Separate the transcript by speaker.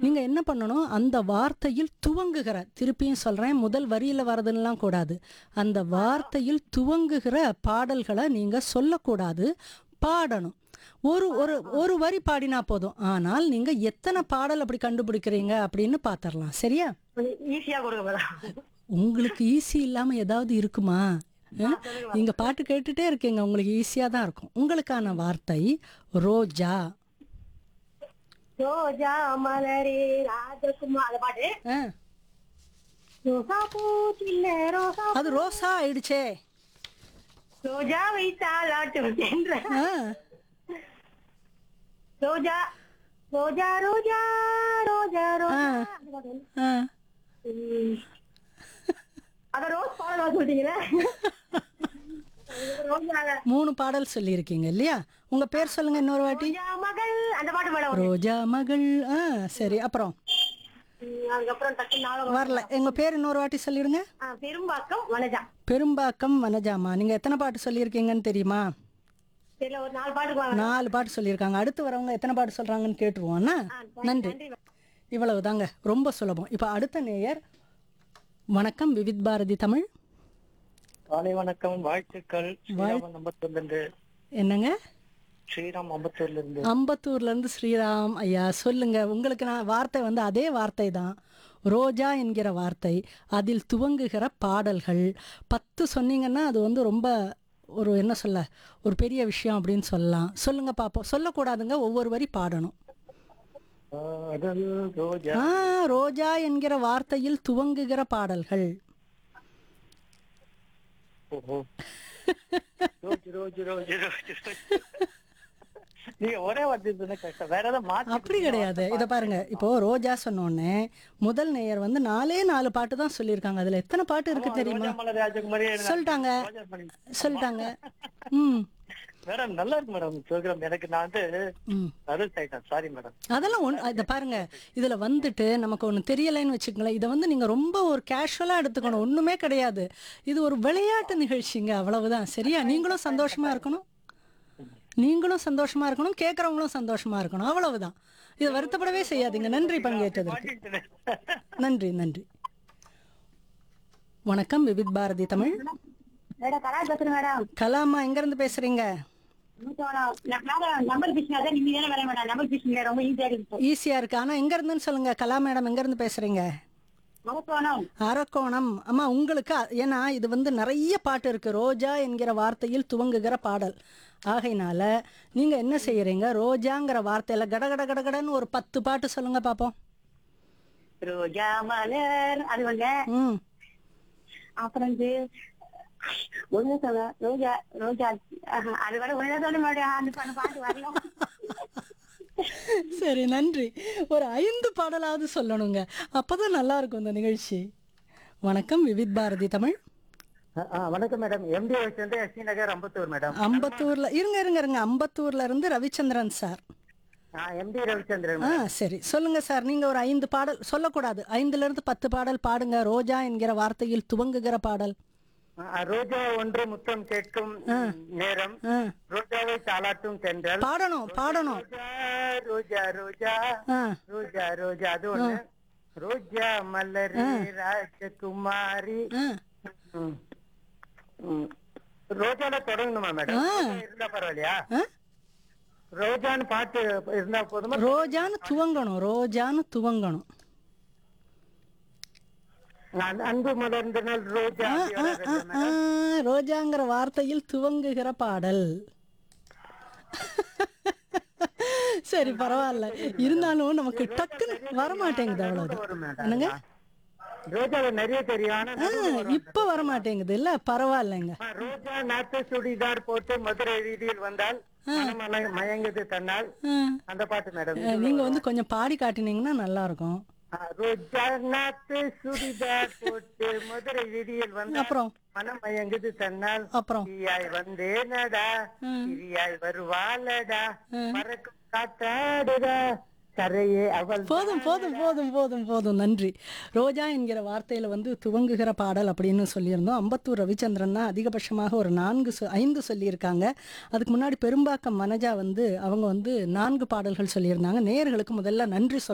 Speaker 1: நீங்க என்ன பண்ணணும் அந்த வார்த்தையில் துவங்குகிற திருப்பியும் சொல்றேன் முதல் வரியில வரதுன்னெலாம் கூடாது அந்த வார்த்தையில் துவங்குகிற பாடல்களை நீங்க சொல்லக்கூடாது பாடணும் ஒரு ஒரு ஒரு வரி பாடினா போதும் ஆனால் நீங்க எத்தனை பாடல் அப்படி கண்டுபிடிக்கிறீங்க அப்படின்னு பாத்திரலாம் சரியா
Speaker 2: ஈஸியா கொடுங்க மேடம்
Speaker 1: உங்களுக்கு ஈஸி இல்லாம ஏதாவது இருக்குமா அஹ்? நீங்க பாட்டு கேட்டுட்டே இருக்கீங்க உங்களுக்கு ஈஸியா தான் இருக்கும் உங்களுக்கான வார்த்தை ரோஜா
Speaker 2: ரோஜா மலரே ராஜகுமார் அந்த பாட்டு
Speaker 1: அஹ்,
Speaker 2: ரோசா பூ சின்ன ரோசா
Speaker 1: அது ரோசா ஆயிடுச்சே
Speaker 2: ரோஜா வைத்தாலாட்டும் என்ற
Speaker 1: அஹ்,
Speaker 2: ரோஜா ரோஜா ரோஜா ரோஜா ரோஜா
Speaker 1: ஆ.
Speaker 2: அந்த பாட்டு.
Speaker 1: அஹ்.
Speaker 2: ம். அத ரோஸ் பாடலாம் சொல்லிட்டீங்களே ரோஜா
Speaker 1: மூணு பாடல் சொல்லியிருக்கீங்க இல்லையா உங்க பேர் சொல்லுங்க இன்னொரு வாட்டி
Speaker 2: ரோஜா மகள் அந்த பாட்டு மேடம்
Speaker 1: ரோஜா மகள் ஆ சரி அப்புறம்
Speaker 2: ம், அதுக்கப்புறம் டக்கு ஞாபகம்
Speaker 1: வரல எங்க பேர் இன்னொரு வாட்டி சொல்லிடுங்க
Speaker 2: ஆ, பெரும்பாக்கம் வனஜா
Speaker 1: பெரும்பாக்கம் வனஜாமா நீங்க எத்தனை பாட்டு சொல்லியிருக்கீங்கன்னு தெரியுமா
Speaker 2: தெரியல ஒரு நாலு பாட்டுக்கு வாங்க
Speaker 1: நாலு பாட்டு சொல்லியிருக்காங்க அடுத்து வரவங்க எத்தனை பாட்டு சொல்றாங்கன்னு கேட்டுருவோம்னா நன்றி
Speaker 2: நன்றி
Speaker 1: இவ்வளவு தாங்க ரொம்ப சுலபம் இப்போ அடுத்த நேயர் வணக்கம் விவித் பாரதி தமிழ்
Speaker 3: காலை வணக்கம் வாழ்த்துக்கள் ஸ்ரீராம் அம்பத்தூர்ல இருந்து
Speaker 1: என்னங்க
Speaker 3: ஸ்ரீராம் அம்பத்தூர்ல இருந்து
Speaker 1: அம்பத்தூர்ல இருந்து ஸ்ரீராம் ஐயா சொல்லுங்க உங்களுக்கு நான் வார்த்தை வந்து அதே வார்த்தை தான் ரோஜா என்கிற வார்த்தை அதில் துவங்குகிற பாடல்கள் பத்து சொன்னீங்கன்னா அது வந்து ரொம்ப ஒரு என்ன சொல்ல ஒரு பெரிய விஷயம் அப்படின்னு சொல்லலாம் சொல்லுங்க பாப்போம் சொல்லக்கூடாதுங்க ஒவ்வொரு வரி பாடணும்
Speaker 3: காதல் ரோஜா
Speaker 1: ஆ ரோஜா என்கிற வார்த்தையில் துவங்குகிற பாடல்கள்
Speaker 3: ஓஹோ ரோஜ் ரோஜ் ரோஜ் ரோஜ் ரோஜ் நீங்க ஒரே வார்த்தை சொன்னா கஷ்டம் வேற ஏதாவது மாத்தி
Speaker 1: அப்படி கிடையாது இதை பாருங்க இப்போ ரோஜா சொன்னோடனே முதல் நேயர் வந்து நாலே நாலு பாட்டு தான் சொல்லியிருக்காங்க அதுல எத்தனை பாட்டு இருக்கு தெரியுமா
Speaker 3: ரோஜா மலர் ராஜகுமாரி
Speaker 1: சொல்லிட்டாங்க
Speaker 3: ரோஜா மணி.
Speaker 1: சொல்லிட்டாங்க ம்
Speaker 3: மேடம் நல்லா இருக்கு மேடம் ப்ரோக்ராம் எனக்கு நான் வந்து
Speaker 1: ம்
Speaker 3: அருள் ஆயிட்டேன் சாரி மேடம்
Speaker 1: அதெல்லாம் ஒன்று இதை பாருங்க இதுல வந்துட்டு நமக்கு ஒன்று தெரியலைன்னு வச்சுக்கோங்களேன் இதை வந்து நீங்க ரொம்ப ஒரு கேஷுவலா எடுத்துக்கணும் ஒண்ணுமே கிடையாது இது ஒரு விளையாட்டு நிகழ்ச்சிங்க அவ்வளவுதான் சரியா நீங்களும் சந்தோஷமா இருக்கணும் நீங்களும் சந்தோஷமா இருக்கணும் கேட்கறவங்களும் சந்தோஷமா இருக்கணும் அவ்வளவுதான் இதை வருத்தப்படவே செய்யாதீங்க நன்றி பங்கேற்றதற்கு நன்றி நன்றி வணக்கம் விவித் பாரதி தமிழ்
Speaker 2: மேடம் கலா பேசுறேன் மேடம்
Speaker 1: கலாமா எங்க இருந்து பேசுறீங்க
Speaker 2: மேடம் நம்பர் பிசினா தான் நீங்க தானே வேற மேடம் நம்பர் பிசிங்க ரொம்ப ஈஸியா இருக்கு
Speaker 1: ஈஸியா இருக்கு ஆனா எங்க இருந்துன்னு சொல்லுங்க கலா மேடம் எங்க இருந்து பேசுறீங்க
Speaker 2: முகத்தோணம்
Speaker 1: அரக்கோணம் அம்மா உங்களுக்கு அ- ஏன்னா இது வந்து நிறைய பாட்டு இருக்கு ரோஜா என்கிற வார்த்தையில் துவங்குகிற பாடல் ஆகையினால நீங்க என்ன செய்யறீங்க ரோஜாங்கிற வார்த்தையில கட கட கட கடன்னு ஒரு பத்து பாட்டு சொல்லுங்க பாப்போம்
Speaker 2: ரோஜா மலர் அது வந்து
Speaker 1: ம்
Speaker 2: அப்புறம் வந்து ஒண்ணு சொல்ல ரோஜா ரோஜா ஆஹா, அது வர ஒண்ணு சொல்ல மாட்டேன் அந்த பண்ண பாட்டு வரலாம்
Speaker 1: சரி நன்றி ஒரு ஐந்து பாடலாவது சொல்லணுங்க அப்பதான் நல்லா இருக்கும் இந்த நிகழ்ச்சி வணக்கம் விவித் பாரதி தமிழ்
Speaker 3: வணக்கம் மேடம் எம்டி வந்து எஸ்டி நகர் அம்பத்தூர் மேடம்
Speaker 1: அம்பத்தூர்ல இருங்க இருங்க இருங்க அம்பத்தூர்ல இருந்து ரவிச்சந்திரன் சார்
Speaker 3: எம்டி ரவிச்சந்திரன்
Speaker 1: ஆ சரி சொல்லுங்க சார் நீங்க ஒரு ஐந்து பாடல் சொல்லக்கூடாது ஐந்துல இருந்து பத்து பாடல் பாடுங்க ரோஜா என்கிற வார்த்தையில் துவங்குகிற பாடல்
Speaker 3: ஆ, ரோஜா ஒன்று முத்தம் கேட்கும் நேரம்
Speaker 1: ஆ,
Speaker 3: ரோஜாவை தாளாட்டும் தென்றல்
Speaker 1: பாடணும் பாடணும்
Speaker 3: ரோஜா ரோஜா ரோஜா
Speaker 1: ஆ
Speaker 3: ரோஜா ரோஜா அது ஒண்ணு ரோஜா மலரே ராஜகுமாரி
Speaker 1: ஆ.
Speaker 3: ம். ம். ரோஜால தொடங்கணுமா மேடம் ரோஜா இருந்தா பரவாயில்லையா
Speaker 1: ஆ?
Speaker 3: ரோஜான்னு பாட்டு இருந்தா போதுமா
Speaker 1: ரோஜான்னு துவங்கணும் ரோஜான்னு துவங்கணும்
Speaker 3: அன்- அன்பு மலர்ந்த நாள் ரோஜா அப்படி
Speaker 1: ஆ,
Speaker 3: வராது
Speaker 1: ஆ,
Speaker 3: இல்ல
Speaker 1: ஆ,
Speaker 3: மேடம்?
Speaker 1: ரோஜாங்கிற வார்த்தையில் துவங்குகிற பாடல் சரி பரவாயில்ல இருந்தாலும் நமக்கு டக்குன்னு வரமாட்டேங்குது அவ்வளவுதான்
Speaker 3: வரும் மேடம்.
Speaker 1: என்னங்க
Speaker 3: ரோஜாவை நிறைய தெரியும் ஆனா
Speaker 1: ஆ, இப்ப வரமாட்டேங்குது இல்ல பரவாயில்லைங்க
Speaker 3: ஆ, ரோஜா நாட்டு சுடிதார் போட்டு மதுரை வீதியில் வந்தால் மனமலை மயங்குது தன்னால்
Speaker 1: ஆ.
Speaker 3: அந்த பாட்டு மேடம்
Speaker 1: அஹ், நீங்க வந்து கொஞ்சம் பாடி காட்டினீங்கன்னா நல்லா இருக்கும்
Speaker 3: ஆ, ரோஜா நாட்டு சுடிதார் போட்டு மதுரை வீதியில் வந்தால்
Speaker 1: அப்புறம்
Speaker 3: மனம் மயங்குது தன்னால்
Speaker 1: அப்புறம்
Speaker 3: தீயாய் வந்தேனடா திரியாய் வருவாளடா மறக்கும் காத்தாடுடா கரையே அவள்
Speaker 1: போதும் போதும் போதும் போதும் போதும் நன்றி ரோஜா என்கிற வார்த்தையில வந்து துவங்குகிற பாடல் அப்படின்னு சொல்லியிருந்தோம் அம்பத்தூர் ரவிச்சந்திரன் தான் அதிகபட்சமாக ஒரு நான்கு சொ- ஐந்து சொல்லியிருக்காங்க அதுக்கு முன்னாடி பெரும்பாக்கம் மனஜா வந்து அவங்க வந்து நான்கு பாடல்கள் சொல்லியிருந்தாங்க நேயர்களுக்கு முதல்ல நன்றி சொல்ல